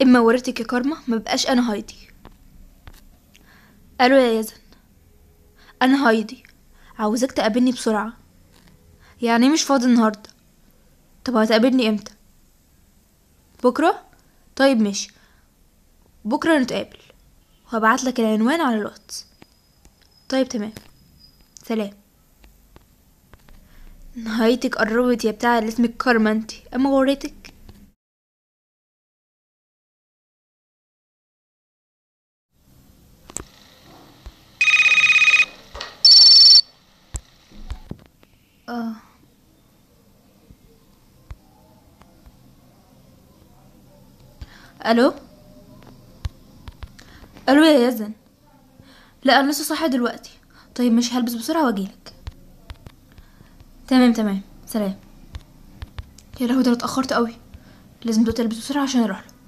اما وريتك يا كارما ما بقاش انا هايدي الو يا يزن انا هايدي عاوزاك تقابلني بسرعه يعني مش فاضي النهارده طب هتقابلني امتى بكره طيب ماشي بكره نتقابل وهبعت لك العنوان على الواتس طيب تمام سلام نهايتك قربت يا بتاع اللي اسمك كارما انتي اما وريتك اه الو الو يا يزن لا انا لسه صاحيه دلوقتي طيب مش هلبس بسرعه واجيلك تمام تمام سلام يا لهوي ده أنا اتاخرت قوي لازم دلوقتي البس بسرعه عشان اروح له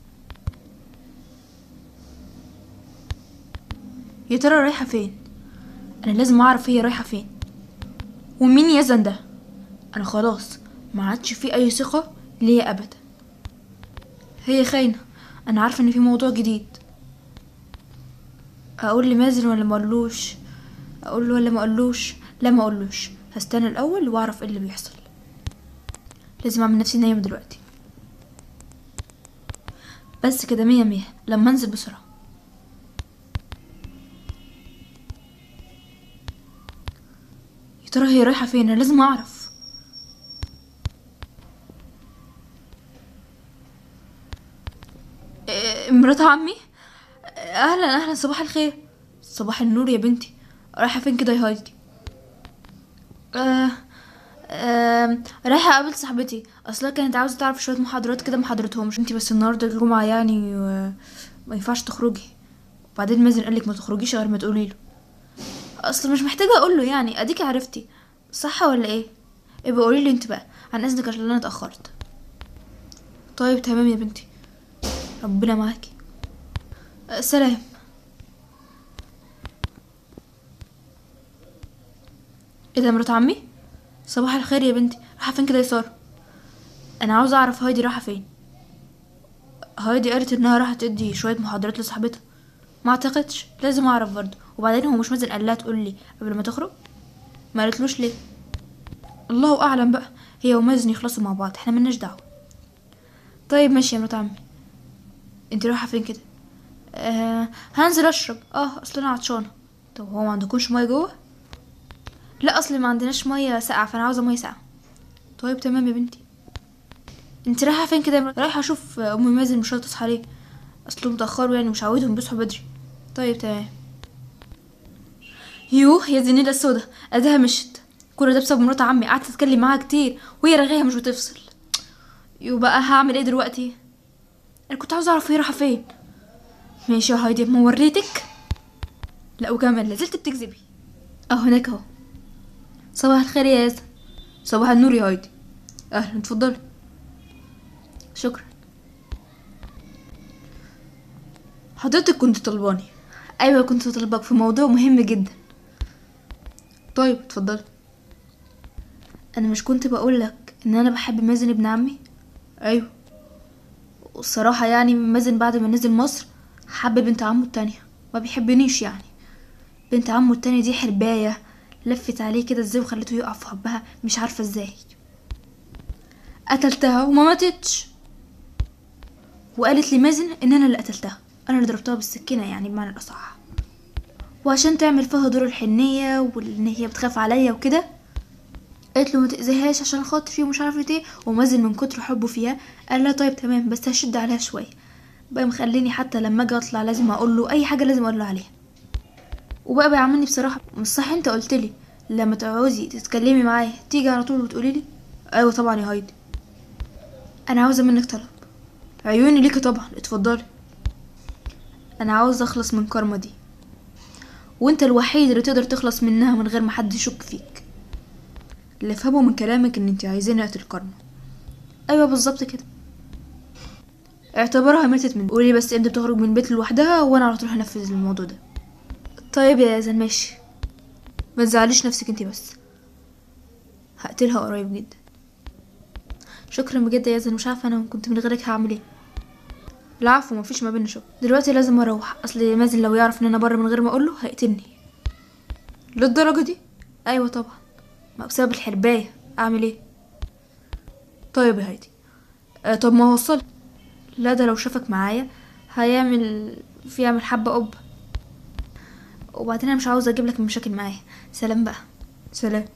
يا ترى رايحه فين انا لازم اعرف هي رايحه فين ومين يزن ده انا خلاص ما عادش في اي ثقه ليا ابدا هي خاينه انا عارفه ان في موضوع جديد اقول لمازن ولا ما اقولوش اقول له ولا ما اقولوش لا ما اقولوش هستنى الاول واعرف ايه اللي بيحصل لازم اعمل نفسي نايمه دلوقتي بس كده مية مية لما انزل بسرعه يا ترى هي رايحه فين انا لازم اعرف إيه، مرات عمي اهلا اهلا صباح الخير صباح النور يا بنتي رايحه فين كده يا هايدي آه آه رايحه اقابل صاحبتي اصلا كانت عاوزه تعرف شويه محاضرات كده ما حضرتهمش انتي بس النهارده الجمعه يعني و- ما ينفعش تخرجي وبعدين مازن قالك ما تخرجيش غير ما تقولي له اصلا مش محتاجه اقول له يعني اديكي عرفتي صح ولا ايه ابقى قولي لي انت بقى عن اذنك عشان انا اتاخرت طيب تمام يا بنتي ربنا معاكي أه، سلام ايه ده مرات عمي صباح الخير يا بنتي رايحه فين كده يا ساره انا عاوزه اعرف هايدي رايحه فين هايدي قالت انها راح تدي شويه محاضرات لصاحبتها ما اعتقدش لازم اعرف برضه وبعدين هو مش مازن قال لها تقول لي قبل ما تخرج ما قالتلوش ليه الله اعلم بقى هي ومازن يخلصوا مع بعض احنا ملناش دعوه طيب ماشي يا مرات عمي انت رايحه فين كده آه هنزل اشرب اه اصل انا عطشانه طب هو ما عندكوش ميه جوه لا اصل ما عندناش ميه ساقعه فانا عاوزه ميه ساقعه طيب تمام يا بنتي انت رايحه فين كده يا مرات؟ رايحه اشوف ام مازن مش راضيه تصحى ليه اصله متاخروا يعني مش عاوزهم بيصحوا بدري طيب تمام يوه يا زنيلة السودا اديها مشت كل ده بسبب مرات عمي قعدت اتكلم معاها كتير وهي رغاية مش بتفصل يو بقى هعمل ايه دلوقتي انا كنت عاوزه اعرف هي رايحه فين ماشي يا هايدي ما وريتك لا وكمان لازلت بتكذبي اهو هناك اهو صباح الخير يا ياسر صباح النور يا هايدي اهلا اتفضلي شكرا حضرتك كنت طلباني ايوه كنت طالبك في موضوع مهم جدا طيب اتفضلي انا مش كنت بقولك ان انا بحب مازن ابن عمي ايوه والصراحة يعني مازن بعد ما نزل مصر حب بنت عمه التانية ما بيحبنيش يعني بنت عمه التانية دي حرباية لفت عليه كده ازاي وخلته يقع في حبها مش عارفة ازاي قتلتها وما ماتتش وقالت لي مازن ان انا اللي قتلتها انا اللي ضربتها بالسكينة يعني بمعنى الاصح وعشان تعمل فيها دور الحنية وان هي بتخاف عليا وكده قالت له ما تأذيهاش عشان خاطري ومش عارفه ايه ومازن من كتر حبه فيها قال لها طيب تمام بس هشد عليها شويه بقى مخليني حتى لما اجي اطلع لازم اقول له اي حاجه لازم اقول له عليها وبقى بيعاملني بصراحه مش صح انت قلت لي لما تعوزي تتكلمي معايا تيجي على طول وتقولي لي ايوه طبعا يا هايدي انا عاوزه منك طلب عيوني ليكي طبعا اتفضلي انا عاوزه اخلص من كارما دي وانت الوحيد اللي تقدر تخلص منها من غير ما حد يشك فيك اللي فهمه من كلامك ان انت عايزيني اقتل كارما ايوه بالظبط كده اعتبرها ماتت من قولي بس امتى بتخرج من البيت لوحدها وانا على طول هنفذ الموضوع ده طيب يا يزن ماشي ما تزعليش نفسك انت بس هقتلها قريب جدا شكرا بجد يا يزن مش عارفه انا كنت من غيرك هعمل ايه العفو مفيش ما بينا شغل دلوقتي لازم اروح اصل مازن لو يعرف ان انا بره من غير ما اقوله هيقتلني للدرجه دي ايوه طبعا ما بسبب الحربايه اعمل ايه طيب يا هايدي آه طب ما وصل لا ده لو شافك معايا هيعمل في يعمل حبه قبه وبعدين انا مش عاوزه اجيب لك مشاكل معايا سلام بقى سلام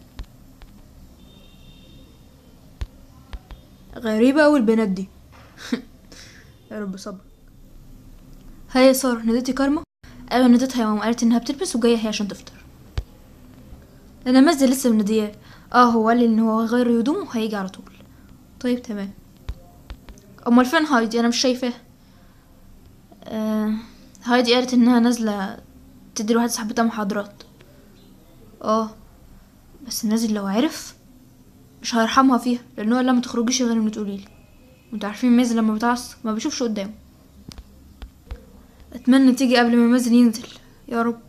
غريبة أوي البنات دي يا رب صبر هيا يا سارة ناديتي كارما أيوة ناديتها يا ماما قالت إنها بتلبس وجاية هي عشان تفطر أنا مازن لسه منادياه اه هو قال لي إن هو غير هدومه وهيجي على طول طيب تمام أمال فين هايدي أنا مش شايفاه آه هايدي قالت إنها نازلة تدي لواحدة صاحبتها محاضرات اه بس نازل لو عرف مش هيرحمها فيها لان هو قال لها ما تخرجيش غير ما تقولي لي وانتوا عارفين مازن لما بيتعصب ما بيشوفش قدامه اتمنى تيجي قبل ما مازن ينزل يا رب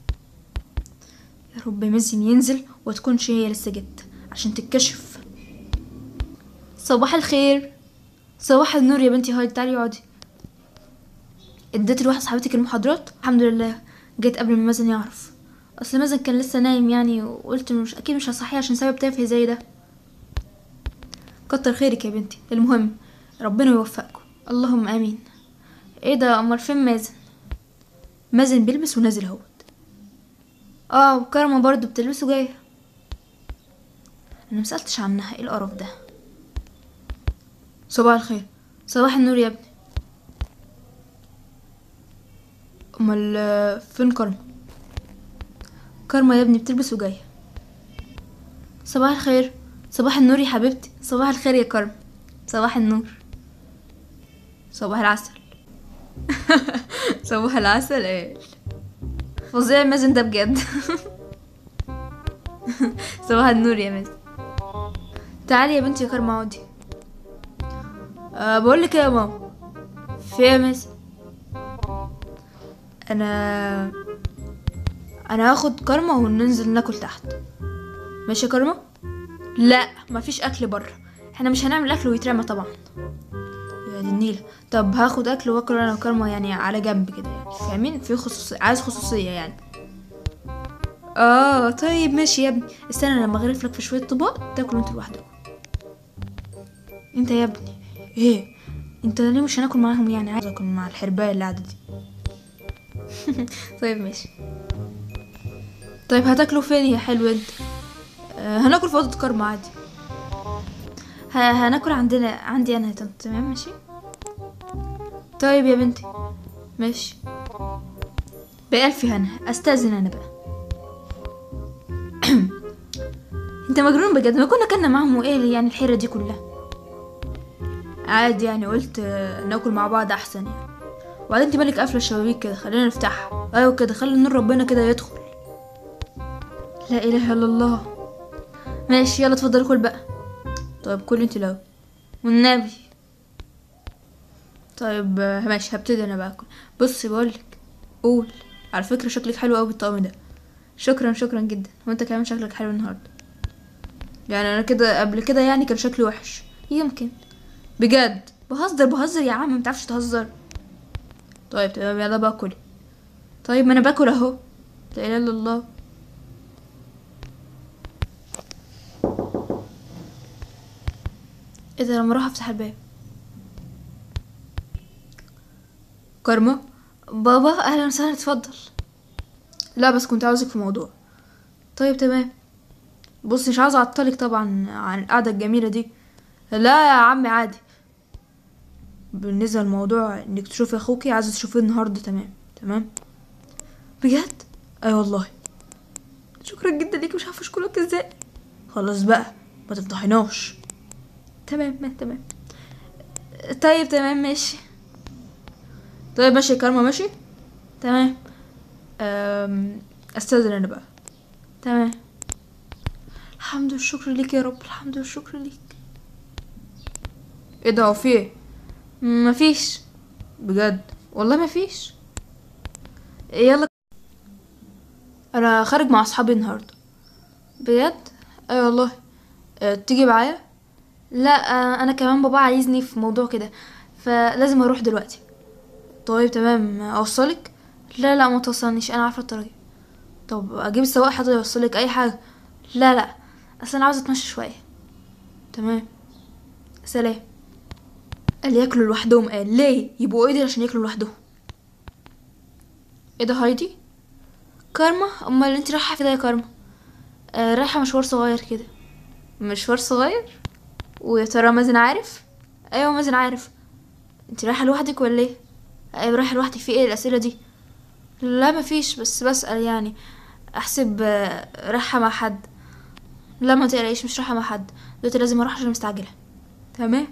يا رب مازن ينزل وتكونش هي لسه جت عشان تتكشف صباح الخير صباح النور يا بنتي هاي تعالي اقعدي اديت لواحده صاحبتك المحاضرات الحمد لله جيت قبل ما مازن يعرف اصل مازن كان لسه نايم يعني وقلت مش اكيد مش هصحيه عشان سبب تافه زي ده كتر خيرك يا بنتي المهم ربنا يوفقكم اللهم امين ايه ده امال فين مازن مازن بيلبس ونازل اهوت اه وكرمه برضو بتلبس وجايه انا مسالتش عنها ايه القرف ده صباح الخير صباح النور يا ابني امال آه، فين كرمه كرمه يا ابني بتلبس وجايه صباح الخير صباح النور يا حبيبتي صباح الخير يا كرم صباح النور صباح العسل صباح العسل ايه فظيع مازن ده بجد صباح النور يا مازن تعالي يا بنتي يا كرم اقعدي أه بقول لك ايه يا ماما في ايه يا مازن انا انا هاخد كرمه وننزل ناكل تحت ماشي يا كرمه لا مفيش اكل بره احنا مش هنعمل اكل ويترمى طبعا يا دي النيلة طب هاخد اكل واكل انا وكرمه يعني على جنب كده يعني فاهمين في خصوصية عايز خصوصية يعني اه طيب ماشي يا ابني استنى لما اغرف لك في شوية طباق تاكلوا انتوا لوحدكم انت يا ابني ايه انت ليه مش هناكل معاهم يعني عايز اكل مع الحرباية اللي قاعدة دي طيب ماشي طيب هتاكلوا فين يا حلو انت آه، هناكل في اوضه كرم عادي ه- هناكل عندنا عندي انا يا طنط تمام ماشي طيب يا بنتي ماشي بألف هنا استاذن انا بقى انت مجنون بجد ما كنا كنا معاهم وايه يعني الحيره دي كلها عادي يعني قلت آه، ناكل مع بعض احسن يعني وبعدين انت مالك قافله الشبابيك كده خلينا نفتحها ايوه كده خلي نور ربنا كده يدخل لا اله الا الله ماشي يلا اتفضل كل بقى طيب كل انت الاول والنبي طيب آه، ماشي هبتدي انا بقى اكل بصي بقولك قول على فكره شكلك حلو قوي بالطقم ده شكرا شكرا جدا وانت كمان شكلك حلو النهارده يعني انا كده قبل كده يعني كان شكلي وحش يمكن بجد بهزر بهزر يا عم متعرفش تهزر طيب تمام يلا بقى كلي طيب ما انا باكل اهو لا اله الا الله ايه ده لما اروح افتح الباب كارما بابا اهلا وسهلا اتفضل لا بس كنت عاوزك في موضوع طيب تمام بص مش عاوزه اعطلك طبعا عن القعده الجميله دي لا يا عمي عادي بالنسبه للموضوع انك تشوفي اخوكي عايزه تشوفيه النهارده تمام تمام بجد اي والله شكرا جدا ليك مش عارفه اشكرك ازاي خلاص بقى ما تفضحيناش تمام ما تمام طيب تمام ماشي طيب ماشي يا كارما ماشي تمام أم، استاذن انا بقى تمام الحمد والشكر ليك يا رب الحمد والشكر ليك ايه ده هو في ايه مفيش بجد والله مفيش يلا انا خارج مع اصحابي النهارده بجد اي والله أه تيجي معايا لا أه انا كمان بابا عايزني في موضوع كده فلازم اروح دلوقتي طيب تمام اوصلك لا لا ما توصلنيش انا عارفه الطريق طب اجيب السواق حتى يوصلك اي حاجه لا لا اصل انا عاوزه اتمشى شويه تمام سلام قال ياكلوا لوحدهم قال ليه يبقوا ايه دي عشان ياكلوا لوحدهم ايه ده هايدي كارما امال انت رايحه في ده يا كارما آه رايحه مشوار صغير كده مشوار صغير ويا ترى مازن عارف ايوه مازن عارف انت رايحه لوحدك ولا ايه ايوه رايحه لوحدي في ايه الاسئله دي لا مفيش بس بسأل يعني احسب آه، رايحه مع حد لا ما تقلقيش مش رايحه مع حد دلوقتي لازم اروح عشان مستعجله تمام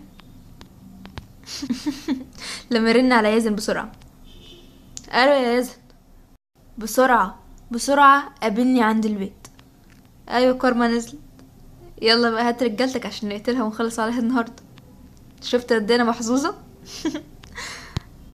لما يرن على يازن بسرعه الو يا يازن بسرعه بسرعه قابلني عند البيت ايوه كارما نزلت يلا بقى هات رجالتك عشان نقتلها ونخلص عليها النهارده شفت قد إيه انا محظوظه